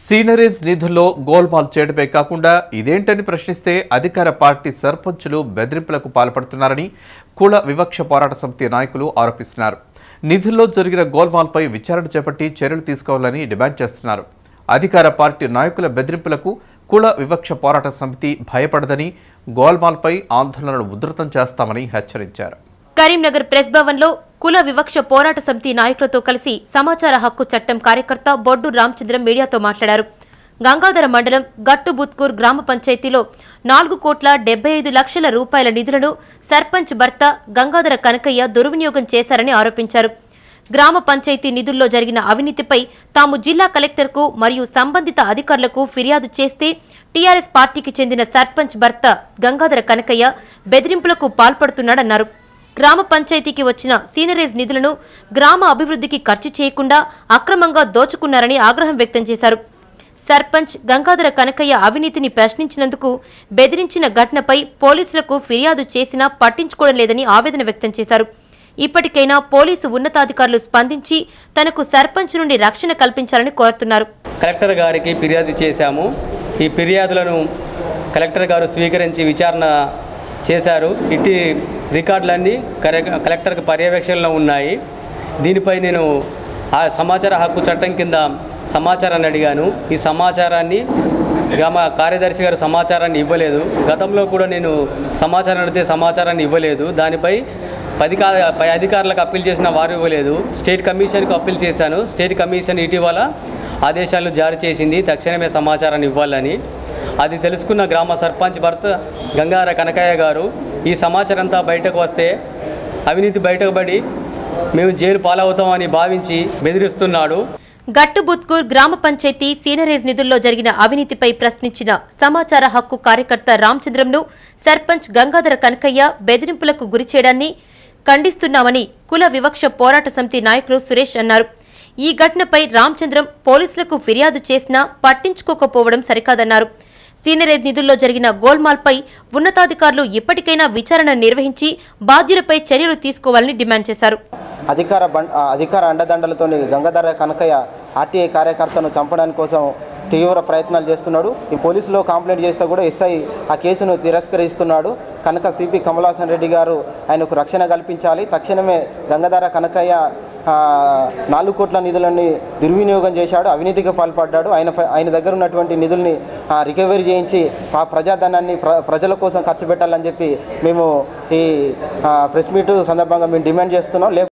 sceneries నిధుల్లో గోల్మాల్ చేయడమే కాకుండా ఇదేంటని ప్రశ్నిస్తే అధికార పార్టీ సర్పంచులు బెదిరింపులకు పాల్పడుతున్నారని కుల వివక్ష పోరాట సమితి నాయకులు ఆరోపిస్తున్నారు నిధుల్లో జరిగిన గోల్మాల్పై విచారణ చేపట్టి చర్యలు తీసుకోవాలని డిమాండ్ చేస్తున్నారు అధికార పార్టీ నాయకుల బెదిరింపులకు కుల వివక్ష పోరాట సమితి భయపడదని గోల్మాల్పై ఆందోళనలు ఉధృతం చేస్తామని హెచ్చరించారు కరీంనగర్ ప్రెస్ భవన్లో కుల వివక్ష పోరాట సమితి నాయకులతో కలిసి సమాచార హక్కు చట్టం కార్యకర్త బొడ్డు రామచంద్రం మీడియాతో మాట్లాడారు గంగాధర మండలం గట్టుబుత్కూర్ గ్రామ పంచాయతీలో నాలుగు కోట్ల డెబ్బై ఐదు లక్షల రూపాయల నిధులను సర్పంచ్ భర్త గంగాధర కనకయ్య దుర్వినియోగం చేశారని ఆరోపించారు గ్రామ పంచాయతీ నిధుల్లో జరిగిన అవినీతిపై తాము జిల్లా కలెక్టర్కు మరియు సంబంధిత అధికారులకు ఫిర్యాదు చేస్తే టీఆర్ఎస్ పార్టీకి చెందిన సర్పంచ్ భర్త గంగాధర కనకయ్య బెదిరింపులకు పాల్పడుతున్నాడన్నారు గ్రామ పంచాయతీకి వచ్చిన సీనరేజ్ నిధులను గ్రామ అభివృద్ధికి ఖర్చు చేయకుండా అక్రమంగా దోచుకున్నారని ఆగ్రహం వ్యక్తం చేశారు సర్పంచ్ గంగాధర కనకయ్య అవినీతిని ప్రశ్నించినందుకు బెదిరించిన ఘటనపై పోలీసులకు ఫిర్యాదు చేసినా పట్టించుకోవడం లేదని ఆవేదన వ్యక్తం చేశారు ఇప్పటికైనా పోలీసు ఉన్నతాధికారులు స్పందించి తనకు సర్పంచ్ నుండి రక్షణ కల్పించాలని కోరుతున్నారు కలెక్టర్ గారికి ఫిర్యాదు చేశాము ఈ ఫిర్యాదులను కలెక్టర్ గారు స్వీకరించి విచారణ చేశారు ఇట్టి రికార్డులన్నీ కరె- కలెక్టర్కి పర్యవేక్షణలో ఉన్నాయి దీనిపై నేను ఆ సమాచార హక్కు చట్టం కింద సమాచారాన్ని అడిగాను ఈ సమాచారాన్ని గ్రామ కార్యదర్శి గారు సమాచారాన్ని ఇవ్వలేదు గతంలో కూడా నేను సమాచారం అడిగితే సమాచారాన్ని ఇవ్వలేదు దానిపై పది కా పై అధికారులకు అప్పీల్ చేసిన వారు ఇవ్వలేదు స్టేట్ కమిషన్కు అప్పీల్ చేశాను స్టేట్ కమిషన్ ఇటీవల ఆదేశాలు జారీ చేసింది తక్షణమే సమాచారాన్ని ఇవ్వాలని అది తెలుసుకున్న గ్రామ సర్పంచ్ భర్త గంగార కనకయ్య గారు ఈ సమాచారం అంతా బయటకు వస్తే అవినీతి బయటకు పడి మేము జైలు పాలవుతామని భావించి బెదిరిస్తున్నాడు గట్టుబుత్కూర్ గ్రామ పంచాయతీ సీనరేజ్ నిధుల్లో జరిగిన అవినీతిపై ప్రశ్నించిన సమాచార హక్కు కార్యకర్త రామచంద్రంను సర్పంచ్ గంగాధర కనకయ్య బెదిరింపులకు గురి చేయడాన్ని ఖండిస్తున్నామని కుల వివక్ష పోరాట సమితి నాయకులు సురేష్ అన్నారు ఈ ఘటనపై రామచంద్రం పోలీసులకు ఫిర్యాదు చేసినా పట్టించుకోకపోవడం సరికాదన్నారు సీనరేజ్ నిధుల్లో జరిగిన గోల్మాల్పై ఉన్నతాధికారులు ఇప్పటికైనా విచారణ నిర్వహించి బాధ్యులపై చర్యలు తీసుకోవాలని డిమాండ్ చేశారు అధికార బండ్ ఆ అధికార అండదండలతో గంగాధర కనకయ్య ఆర్టీఐ కార్యకర్తను చంపడానికి కోసం తీవ్ర ప్రయత్నాలు చేస్తున్నాడు ఈ పోలీసులో కంప్లైంట్ చేస్తే కూడా ఎస్ఐ ఆ కేసును తిరస్కరిస్తున్నాడు కనుక సిపి కమలాసన్ రెడ్డి గారు ఆయనకు రక్షణ కల్పించాలి తక్షణమే గంగాధర కనకయ్య ఆ, నాలుగు కోట్ల నిధులని దుర్వినియోగం చేశాడు అవినీతికి పాల్పడ్డాడు ఆయన పై- ఆయన దగ్గర ఉన్నటువంటి నిధుల్ని ఆ, రికవరీ చేయించి ఆ ప్రజాధనాన్ని ప్ర ప్రజల కోసం ఖర్చు పెట్టాలని చెప్పి మేము ఈ ఆ, ప్రెస్ మీట్ సందర్భంగా మేము డిమాండ్ చేస్తున్నాం లేక